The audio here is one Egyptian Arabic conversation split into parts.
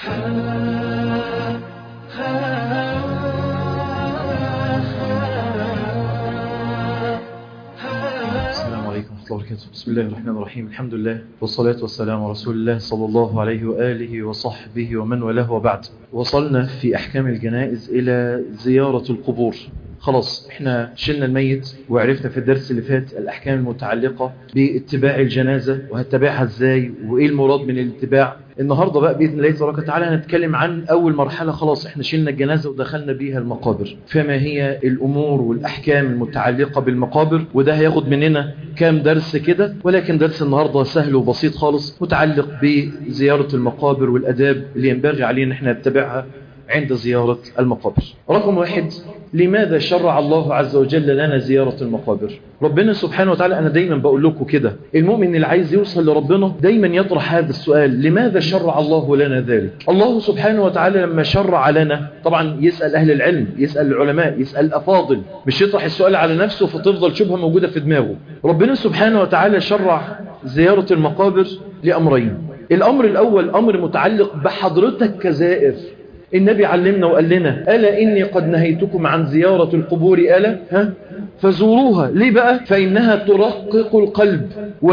السلام عليكم ورحمة الله وبركاته بسم الله الرحمن الرحيم الحمد لله والصلاة والسلام على رسول الله صلى الله عليه وآله وصحبه ومن والاه وبعد وصلنا في أحكام الجنائز إلى زيارة القبور خلاص احنا شلنا الميت وعرفنا في الدرس اللي فات الأحكام المتعلقة باتباع الجنازة وهتبعها ازاي وإيه المراد من الاتباع النهاردة بقى بإذن الله تبارك وتعالى هنتكلم عن أول مرحلة خلاص احنا شلنا الجنازة ودخلنا بيها المقابر فما هي الأمور والأحكام المتعلقة بالمقابر وده هياخد مننا كام درس كده ولكن درس النهاردة سهل وبسيط خالص متعلق بزيارة المقابر والأداب اللي ينبغي علينا احنا نتبعها عند زيارة المقابر رقم واحد لماذا شرع الله عز وجل لنا زيارة المقابر ربنا سبحانه وتعالى أنا دايما بقول لكم كده المؤمن اللي عايز يوصل لربنا دايما يطرح هذا السؤال لماذا شرع الله لنا ذلك الله سبحانه وتعالى لما شرع لنا طبعا يسأل أهل العلم يسأل العلماء يسأل الأفاضل مش يطرح السؤال على نفسه فتفضل شبهة موجودة في دماغه ربنا سبحانه وتعالى شرع زيارة المقابر لأمرين الأمر الأول أمر متعلق بحضرتك كزائر النبي علمنا وقال لنا ألا إني قد نهيتكم عن زيارة القبور ألا ها فزوروها ليه بقى فإنها ترقق القلب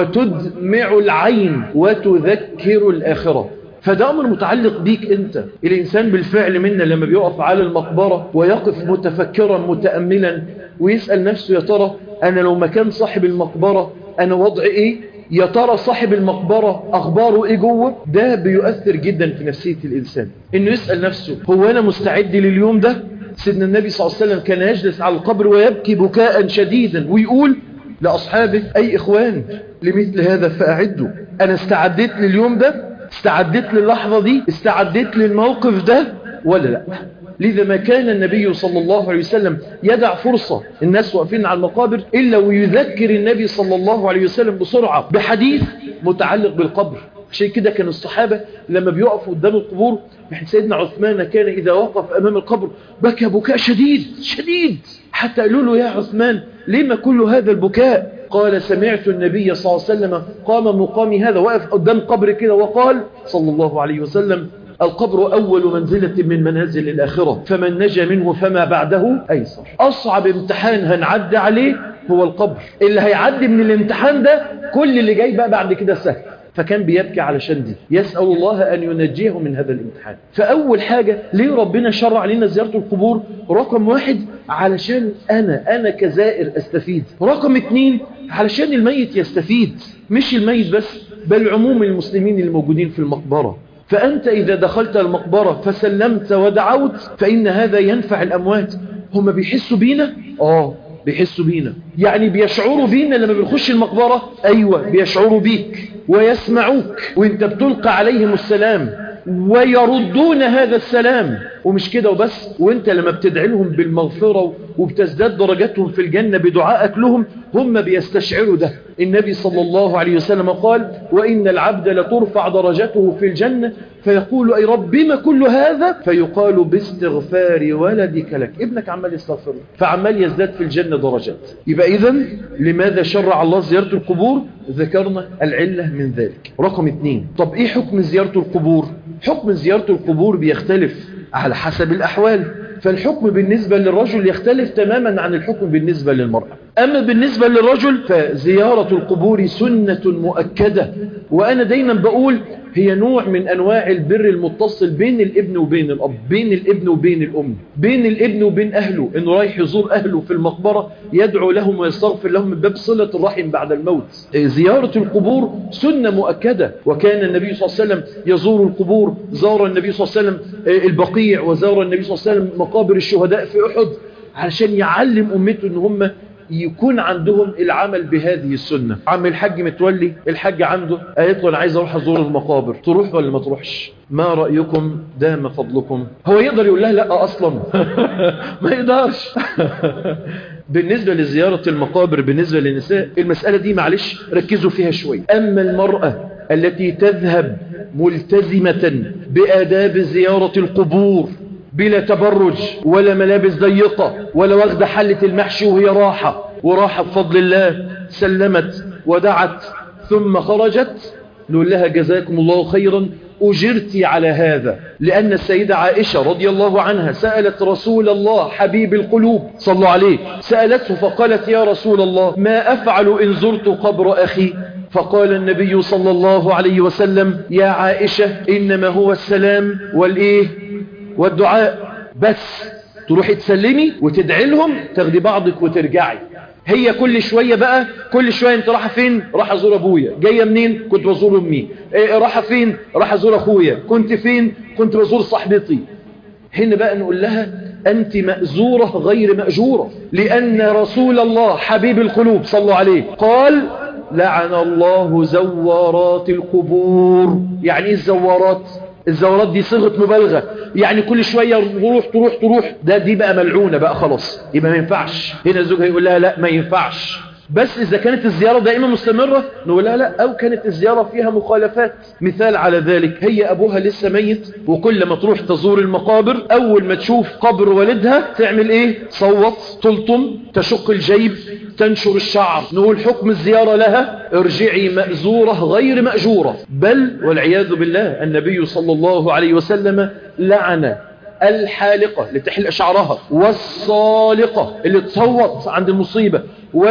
وتدمع العين وتذكر الآخرة فده أمر متعلق بيك أنت الإنسان بالفعل منا لما بيقف على المقبرة ويقف متفكرا متأملا ويسأل نفسه يا ترى أنا لو مكان صاحب المقبرة أنا وضع إيه يا ترى صاحب المقبرة أخباره إيه جوه ده بيؤثر جدا في نفسية الإنسان إنه يسأل نفسه هو أنا مستعد لليوم ده سيدنا النبي صلى الله عليه وسلم كان يجلس على القبر ويبكي بكاء شديدا ويقول لأصحابه أي إخوان لمثل هذا فأعدوا أنا استعديت لليوم ده استعديت للحظة دي استعديت للموقف ده ولا لا لذا ما كان النبي صلى الله عليه وسلم يدع فرصة الناس واقفين على المقابر إلا ويذكر النبي صلى الله عليه وسلم بسرعة بحديث متعلق بالقبر عشان كده كان الصحابة لما بيقفوا قدام القبور محن سيدنا عثمان كان إذا وقف أمام القبر بكى بكاء شديد شديد حتى قالوا له يا عثمان لما كل هذا البكاء قال سمعت النبي صلى الله عليه وسلم قام مقامي هذا وقف قدام قبر كده وقال صلى الله عليه وسلم القبر أول منزلة من منازل الآخرة فمن نجا منه فما بعده أيسر أصعب امتحان هنعدي عليه هو القبر اللي هيعدي من الامتحان ده كل اللي جاي بقى بعد كده سهل فكان بيبكي علشان دي يسأل الله أن ينجيه من هذا الامتحان فأول حاجة ليه ربنا شرع لنا زيارة القبور رقم واحد علشان أنا أنا كزائر أستفيد رقم اتنين علشان الميت يستفيد مش الميت بس بل عموم المسلمين الموجودين في المقبرة فأنت إذا دخلت المقبرة فسلمت ودعوت فإن هذا ينفع الأموات هم بيحسوا بينا؟ آه بيحسوا بينا يعني بيشعروا بينا لما بنخش المقبرة أيوة بيشعروا بيك ويسمعوك وانت بتلقى عليهم السلام ويردون هذا السلام ومش كده وبس وانت لما بتدعي لهم بالمغفرة وبتزداد درجاتهم في الجنة بدعائك لهم هم بيستشعروا ده النبي صلى الله عليه وسلم قال وإن العبد لترفع درجته في الجنة فيقول أي رب بما كل هذا فيقال باستغفار ولدك لك ابنك عمال يستغفر فعمال يزداد في الجنة درجات يبقى إذا لماذا شرع الله زيارة القبور ذكرنا العلة من ذلك رقم اثنين طب إيه حكم زيارة القبور حكم زيارة القبور بيختلف على حسب الأحوال فالحكم بالنسبة للرجل يختلف تماما عن الحكم بالنسبة للمرأة أما بالنسبة للرجل فزيارة القبور سنة مؤكدة وأنا دايما بقول هي نوع من أنواع البر المتصل بين الابن وبين الأب بين الابن وبين الأم بين الابن وبين أهله إنه رايح يزور أهله في المقبرة يدعو لهم ويستغفر لهم من باب صلة الرحم بعد الموت زيارة القبور سنة مؤكدة وكان النبي صلى الله عليه وسلم يزور القبور زار النبي صلى الله عليه وسلم البقيع وزار النبي صلى الله عليه وسلم مقابر الشهداء في أحد علشان يعلم أمته إن هم يكون عندهم العمل بهذه السنة عم الحاج متولي الحاج عنده قالت له انا عايز اروح ازور المقابر تروح ولا ما تروحش ما رأيكم دام فضلكم هو يقدر يقول لها لا اصلا ما يقدرش بالنسبة لزيارة المقابر بالنسبة للنساء المسألة دي معلش ركزوا فيها شوي أما المرأة التي تذهب ملتزمة بآداب زيارة القبور بلا تبرج ولا ملابس ضيقة ولا واخدة حلة المحشي وهي راحة وراحة بفضل الله سلمت ودعت ثم خرجت نقول لها جزاكم الله خيرا أجرتي على هذا لأن السيدة عائشة رضي الله عنها سألت رسول الله حبيب القلوب صلوا عليه سألته فقالت يا رسول الله ما أفعل إن زرت قبر أخي فقال النبي صلى الله عليه وسلم يا عائشة إنما هو السلام والإيه والدعاء بس تروحي تسلمي وتدعي لهم تاخدي بعضك وترجعي هي كل شوية بقى كل شوية انت رايحة فين راح ازور ابويا جاية منين كنت بزور امي إيه رايحة فين راح ازور اخويا كنت فين كنت بزور صاحبتي هنا بقى نقول لها أنت مأزورة غير مأجورة لأن رسول الله حبيب القلوب صلوا عليه قال لعن الله زوارات القبور يعني ايه الزوارات الزورات دي صيغه مبالغة يعني كل شوية تروح تروح تروح ده دي بقى ملعونة بقى خلاص يبقى ما ينفعش هنا الزوج هيقول لها لا ما ينفعش بس إذا كانت الزيارة دائما مستمرة نقول لها لا أو كانت الزيارة فيها مخالفات مثال على ذلك هي أبوها لسه ميت وكل ما تروح تزور المقابر أول ما تشوف قبر والدها تعمل إيه صوت تلطم تشق الجيب تنشر الشعر نقول حكم الزيارة لها ارجعي مأزورة غير مأجورة بل والعياذ بالله النبي صلى الله عليه وسلم لعن الحالقة اللي تحلق شعرها والصالقة اللي تصوت عند المصيبة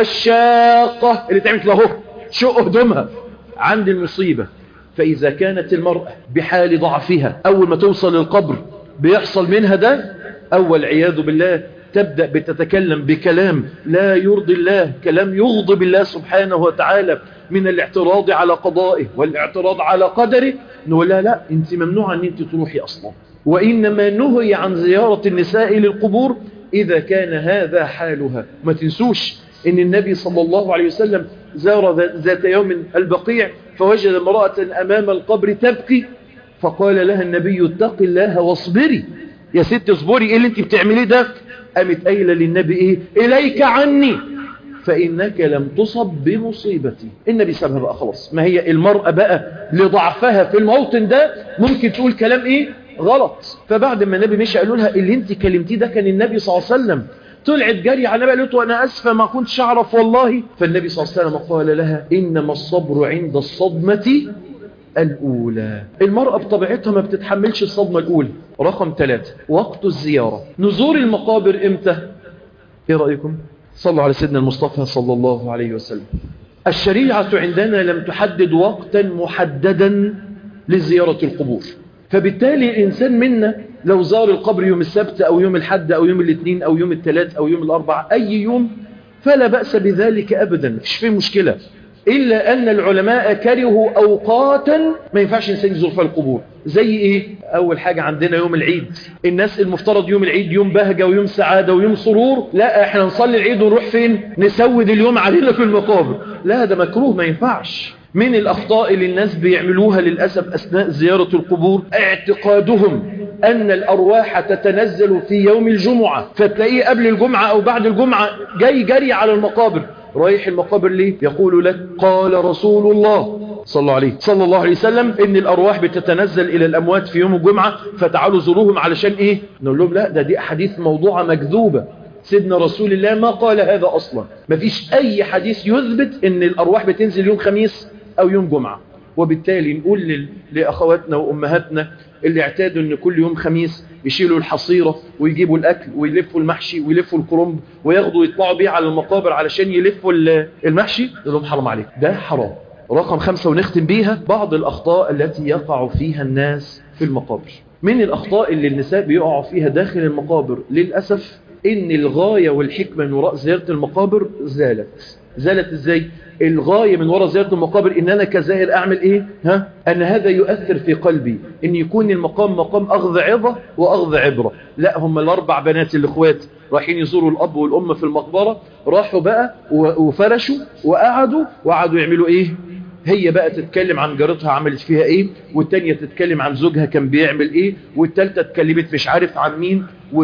والشاقة اللي تعمل له شق هدومها عند المصيبة فإذا كانت المرأة بحال ضعفها أول ما توصل للقبر بيحصل منها ده أول عياذ بالله تبدأ بتتكلم بكلام لا يرضي الله كلام يغضب الله سبحانه وتعالى من الاعتراض على قضائه والاعتراض على قدره نقول لا لا انت ممنوع ان انت تروحي اصلا وإنما نهي عن زيارة النساء للقبور إذا كان هذا حالها ما تنسوش إن النبي صلى الله عليه وسلم زار ذات يوم البقيع فوجد امرأة أمام القبر تبكي فقال لها النبي اتق الله واصبري يا ست اصبري ايه اللي انت بتعمليه ده قامت قايله للنبي ايه اليك عني فإنك لم تصب بمصيبتي النبي سابها بقى خلاص ما هي المرأة بقى لضعفها في الموطن ده ممكن تقول كلام ايه غلط فبعد ما النبي مشي قالوا لها اللي انت كلمتيه ده كان النبي صلى الله عليه وسلم طلعت جري على النبي قالت له انا اسفه ما كنتش اعرف والله فالنبي صلى الله عليه وسلم قال لها انما الصبر عند الصدمه الأولى المرأة بطبيعتها ما بتتحملش الصدمة الأولى رقم ثلاثة وقت الزيارة نزور المقابر إمتى إيه رأيكم صلوا على سيدنا المصطفى صلى الله عليه وسلم الشريعة عندنا لم تحدد وقتا محددا لزيارة القبور فبالتالي الإنسان منا لو زار القبر يوم السبت أو يوم الحد أو يوم الاثنين أو يوم الثلاث أو يوم الأربع أي يوم فلا بأس بذلك أبدا مش في مشكلة إلا أن العلماء كرهوا أوقاتا ما ينفعش إنسان يزور فيها القبور زي إيه؟ أول حاجة عندنا يوم العيد الناس المفترض يوم العيد يوم بهجة ويوم سعادة ويوم سرور لا احنا نصلي العيد ونروح فين نسود اليوم علينا في المقابر لا ده مكروه ما ينفعش من الأخطاء اللي الناس بيعملوها للأسف أثناء زيارة القبور اعتقادهم أن الأرواح تتنزل في يوم الجمعة فتلاقيه قبل الجمعة أو بعد الجمعة جاي جري على المقابر رايح المقابر ليه يقول لك قال رسول الله صلى الله عليه صلى الله عليه وسلم ان الارواح بتتنزل الى الاموات في يوم الجمعة فتعالوا زوروهم علشان ايه نقول لهم لا ده دي احاديث موضوعة مكذوبة سيدنا رسول الله ما قال هذا اصلا ما فيش اي حديث يثبت ان الارواح بتنزل يوم خميس او يوم جمعة وبالتالي نقول لل... لاخواتنا وامهاتنا اللي اعتادوا ان كل يوم خميس يشيلوا الحصيرة ويجيبوا الاكل ويلفوا المحشي ويلفوا الكرنب وياخدوا يطلعوا بيه على المقابر علشان يلفوا المحشي لهم حرام عليك ده حرام رقم خمسة ونختم بيها بعض الاخطاء التي يقع فيها الناس في المقابر من الاخطاء اللي النساء بيقعوا فيها داخل المقابر للأسف ان الغاية والحكمة من وراء زيارة المقابر زالت زالت ازاي الغاية من وراء زيارة المقابر ان انا كزائر اعمل ايه ها ان هذا يؤثر في قلبي ان يكون المقام مقام اخذ عظة واخذ عبرة لا هم الاربع بنات الاخوات رايحين يزوروا الاب والام في المقبرة راحوا بقى وفرشوا وقعدوا وقعدوا يعملوا ايه هي بقى تتكلم عن جارتها عملت فيها ايه والتانية تتكلم عن زوجها كان بيعمل ايه والتالتة اتكلمت مش عارف عن مين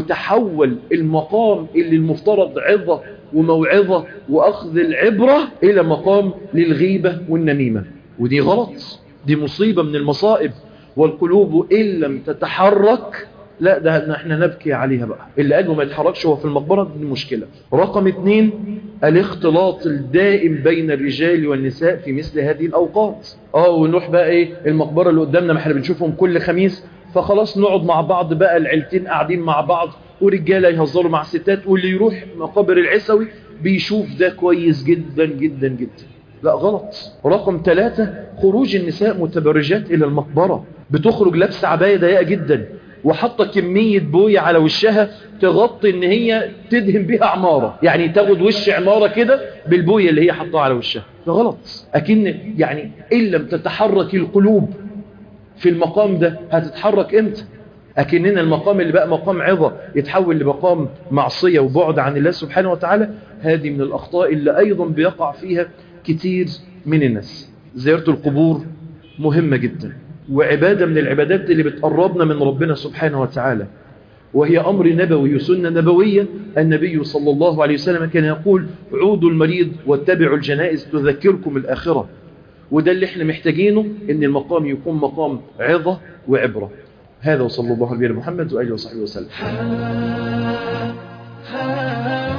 وتحول المقام اللي المفترض عظة وموعظة واخذ العبرة الى مقام للغيبة والنميمة ودي غلط دي مصيبة من المصائب والقلوب ان لم تتحرك لا ده احنا نبكي عليها بقى اللي قالوا ما يتحركش هو في المقبرة دي مشكلة رقم اتنين الاختلاط الدائم بين الرجال والنساء في مثل هذه الأوقات اه ونروح بقى ايه المقبرة اللي قدامنا ما احنا بنشوفهم كل خميس فخلاص نقعد مع بعض بقى العيلتين قاعدين مع بعض ورجاله يهزروا مع الستات واللي يروح مقابر العسوي بيشوف ده كويس جدا جدا جدا لا غلط رقم ثلاثة خروج النساء متبرجات إلى المقبرة بتخرج لابسه عباية ضيقة جدا وحاطه كمية بوية على وشها تغطي ان هي تدهن بيها عمارة يعني تاخد وش عمارة كده بالبوية اللي هي حطها على وشها ده غلط أكن يعني إن لم تتحرك القلوب في المقام ده هتتحرك امتى أكننا المقام اللي بقى مقام عظة يتحول لمقام معصية وبعد عن الله سبحانه وتعالى هذه من الأخطاء اللي أيضا بيقع فيها كتير من الناس زيارة القبور مهمة جدا وعبادة من العبادات اللي بتقربنا من ربنا سبحانه وتعالى وهي أمر نبوي سنة نبوية النبي صلى الله عليه وسلم كان يقول عودوا المريض واتبعوا الجنائز تذكركم الآخرة وده اللي احنا محتاجينه ان المقام يكون مقام عظة وعبرة هذا وصلى الله عليه محمد وآله وصحبه وسلم